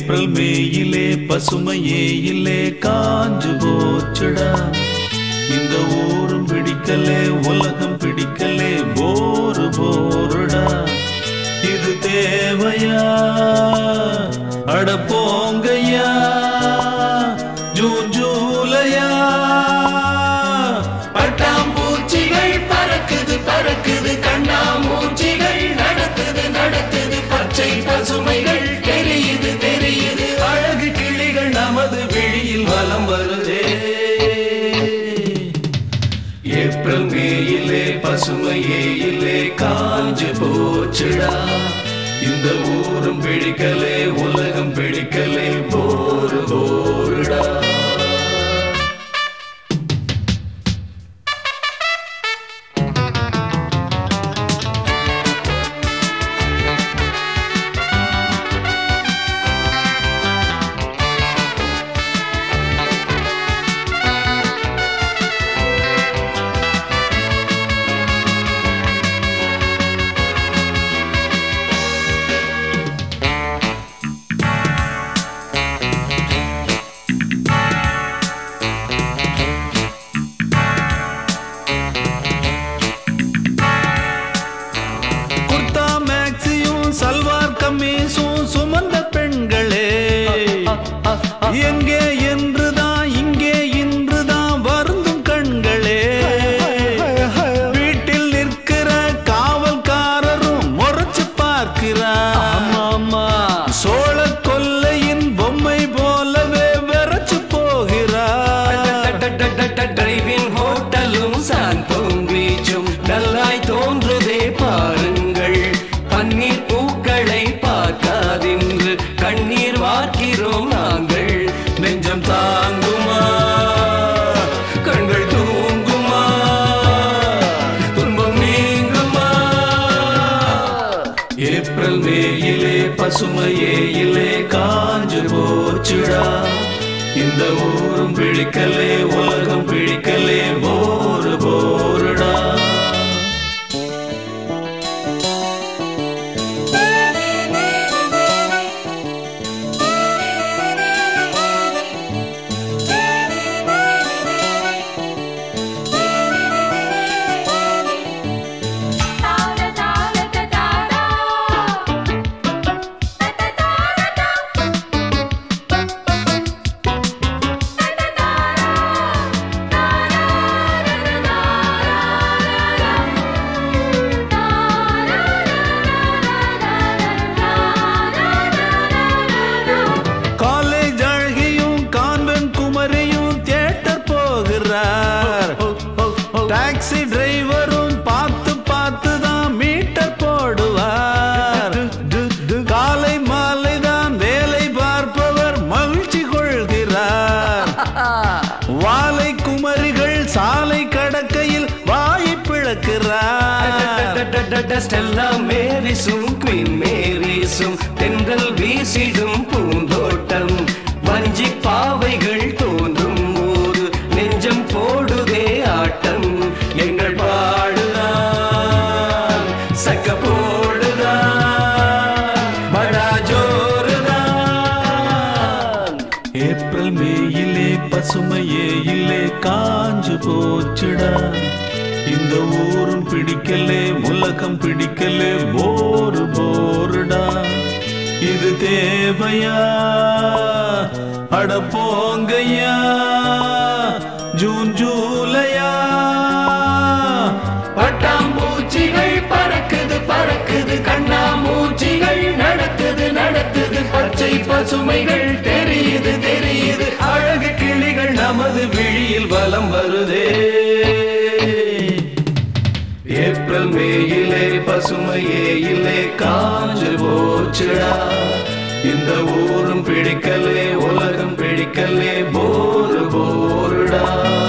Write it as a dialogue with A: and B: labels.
A: April மேயிலே பசுமையே இல்லே காஞ்சு போச்சுடா இந்த ஊரும் பிடிக்கலே உலகம் பிடிக்கலே போரு போருடா இது தேவையா அட போங்கய்யா ஜூன் ஜூலையா பட்டாம்பூச்சிகள் பறக்குது பறக்குது கண்ணாமூச்சிகள் நடக்குது நடக்குது பச்சை பசுமைகள் தெரியுது தெரியுது அழகு கிளிகள் நமது விழியில் வலம் வருதே ஏப்ரல் மேயிலே பசுமையே இல்லே காஞ்சு போச்சுடா இந்த ஊரும் பிடிக்கலே உலகம் பிடிக்கலே போரு போருடா குர்தா மேக்ஸியும் சல்வார் கம்மீஸும் சுமந்த பெண்களே எங்கே என்றுதான் இங்கே இன்றுதான் வருந்தும் கண்களே வீட்டில் நிற்கிற காவல்காரரும் முறைச்சு பார்க்கிறார் சோழ கொல்லையின் பொம்மை போலவே விரைச்சு போகிறார்
B: டிரைவிங் ஹோட்டலும் சாந்தோம் பீச்சும் நல்லாய் தோன்றுதே பாருங்கள் பன்னீர் பூக்களை பார்க்காதென்று கண்ணீர் வார்க்கிறோம் நாங்கள் நெஞ்சம் தாங்குமா கண்கள் தூங்குமா துன்பம் நீங்குமா
A: ஏப்ரல் மேயிலே பசுமையே இல்லே காஞ்சு போச்சுடா இந்த ஊரும் பிடிக்கலே உலகம் பிடிக்கலே போரு போருடா
C: தார தார தாரா
A: காலேஜ் அழகியும் கான்வென்ட் குமரியும் தியேட்டர் போகிறார் டாக்ஸி டிரைவரும் பார்த்து பார்த்து தான் மீட்டர் போடுவார் காலை மாலை தான் வேலை பார்ப்பவர் மகிழ்ச்சி கொள்கிறார் வாலை குமரிகள் சாலை கடக்கையில் வாயை பிளக்கிறார்
B: ஸ்டெல்லா மேரிசும் குயின் மேரிசும் தென்றல் வீசிடும் பூந்தோட்டம் வஞ்சி பாவைகள் தோன்றும் போது நெஞ்சம் போடுதே ஆட்டம் எங்கள் பாடுதான் சக்க போடுதான் படா ஜோருதான்
A: ஏப்ரல் மேயிலே பசுமையே இல்லே காஞ்சு போச்சுடா இந்த ஊரும் பிடிக்கலே உலகம் பிடிக்கலே போரு போருடா இது தேவையா அட போங்கய்யா ஜூன் ஜூலையா
B: பட்டாம்பூச்சிகள் பறக்குது பறக்குது கண்ணாமூச்சிகள் நடக்குது நடக்குது பச்சை பசுமைகள் தெரியுது தெரியுது
A: அழகு கிளிகள் நமது விழியில் வலம் வருதே ஏப்ரல் மேயிலே பசுமையே இல்லே காஞ்சு போச்சுடா இந்த ஊரும் பிடிக்கலே உலகம் பிடிக்கலே போரு போருடா